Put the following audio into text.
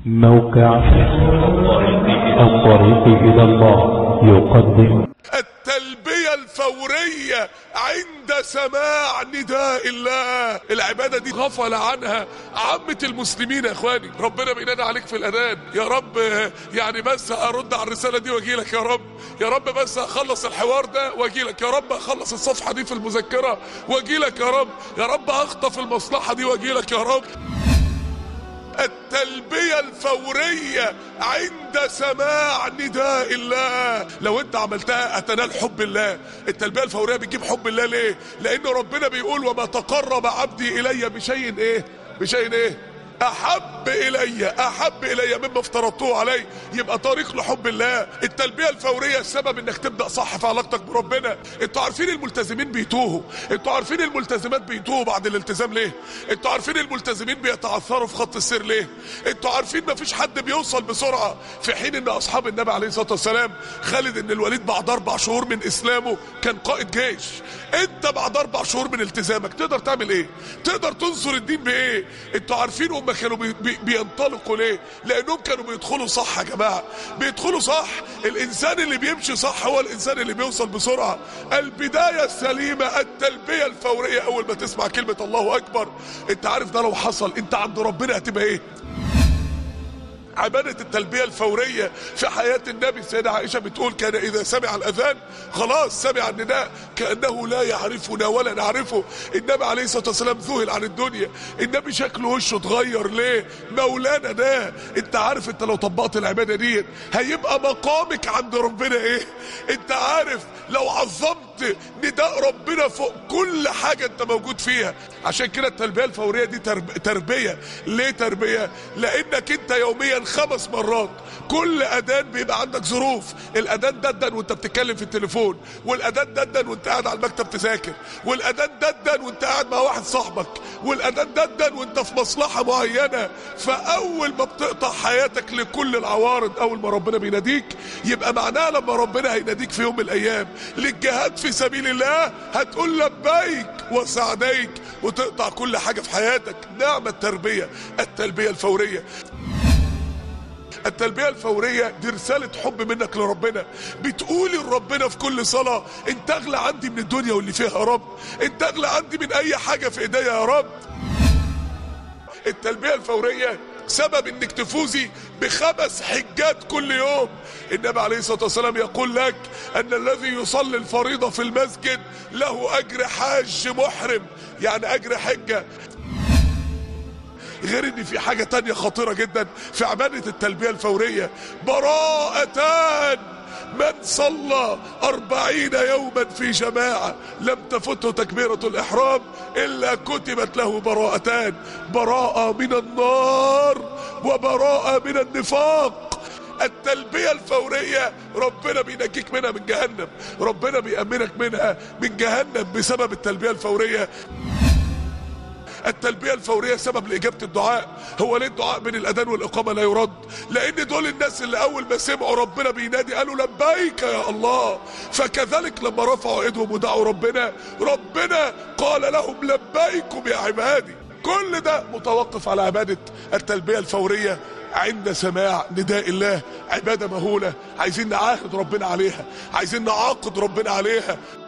موقع الطريق إلى الله يقدم التلبية الفورية عند سماع نداء الله العبادة دي غفل عنها عامة المسلمين يا اخواني ربنا بينادي عليك في الاذان يا رب يعني بس ارد على الرسالة دي واجي لك يا رب يا رب بس اخلص الحوار ده واجي لك يا رب اخلص الصفحة دي في المذكرة واجي لك يا رب يا رب اخطف المصلحة دي واجي لك يا رب التلبية الفورية عند سماع نداء الله لو انت عملتها اتنال حب الله التلبية الفورية بتجيب حب الله ليه لان ربنا بيقول وما تقرب عبدي الي بشيء ايه بشيء ايه احب الي احب الي مما افترضته علي يبقى طريق لحب الله التلبيه الفوريه السبب انك تبدا صح في علاقتك بربنا انتوا عارفين الملتزمين بيتوهوا انتوا عارفين الملتزمات بيتوهوا بعد الالتزام ليه انتوا عارفين الملتزمين بيتعثروا في خط السير ليه انتوا عارفين مفيش حد بيوصل بسرعه في حين ان اصحاب النبي عليه الصلاه والسلام خالد ان الوليد بعد اربع شهور من اسلامه كان قائد جيش انت بعد اربع شهور من التزامك تقدر تعمل ايه تقدر تنصر الدين بايه انتوا عارفين هم كانوا بي بي بينطلقوا ليه لانهم كانوا بيدخلوا صح يا جماعه بيدخلوا صح الانسان اللي بيمشي صح هو الانسان اللي بيوصل بسرعه البدايه السليمه التلبيه الفوريه اول ما تسمع كلمه الله اكبر انت عارف ده لو حصل انت عند ربنا هتبقى ايه عبادة التلبية الفورية في حياة النبي السيدة عائشة بتقول كان إذا سمع الأذان خلاص سمع النداء كأنه لا يعرفنا ولا نعرفه النبي عليه الصلاة والسلام ذهل عن الدنيا النبي شكله وشه اتغير ليه مولانا ده انت عارف انت لو طبقت العبادة دي هيبقى مقامك عند ربنا ايه انت عارف لو عظمت نداء ربنا فوق كل حاجة انت موجود فيها عشان كده التلبية الفورية دي ترب... تربية ليه تربية لانك انت يوميا خمس مرات كل اذان بيبقى عندك ظروف الاذان ددن وانت بتتكلم في التليفون والاذان ددن وانت قاعد على المكتب تذاكر والاذان ددن وانت قاعد مع واحد صاحبك والاذان ددن وانت في مصلحة معينة فاول ما بتقطع حياتك لكل العوارض اول ما ربنا بيناديك يبقى معناها لما ربنا هيناديك في يوم من الايام للجهاد في سبيل الله هتقول لبيك وسعديك وتقطع كل حاجة في حياتك نعم التربية التلبية الفورية التلبية الفورية دي رسالة حب منك لربنا بتقولي لربنا في كل صلاة انت اغلى عندي من الدنيا واللي فيها يا رب انت اغلى عندي من اي حاجة في ايديا يا رب التلبية الفورية سبب انك تفوزي بخمس حجات كل يوم النبي عليه الصلاة والسلام يقول لك ان الذي يصلي الفريضة في المسجد له اجر حاج محرم يعني اجر حجة غير ان في حاجة تانية خطيرة جدا في عبادة التلبية الفورية براءتان من صلى أربعين يوما في جماعة لم تفته تكبيرة الإحرام إلا كتبت له براءتان براءة من النار وبراءة من النفاق التلبية الفورية ربنا بينجيك منها من جهنم ربنا بيأمنك منها من جهنم بسبب التلبية الفورية التلبية الفورية سبب لإجابة الدعاء هو ليه الدعاء بين الأذان والإقامة لا يرد لأن دول الناس اللي أول ما سمعوا ربنا بينادي قالوا لبيك يا الله فكذلك لما رفعوا ايدهم ودعوا ربنا ربنا قال لهم لبيكم يا عبادي كل ده متوقف على عبادة التلبية الفورية عند سماع نداء الله عبادة مهولة عايزين نعاهد ربنا عليها عايزين نعاقد ربنا عليها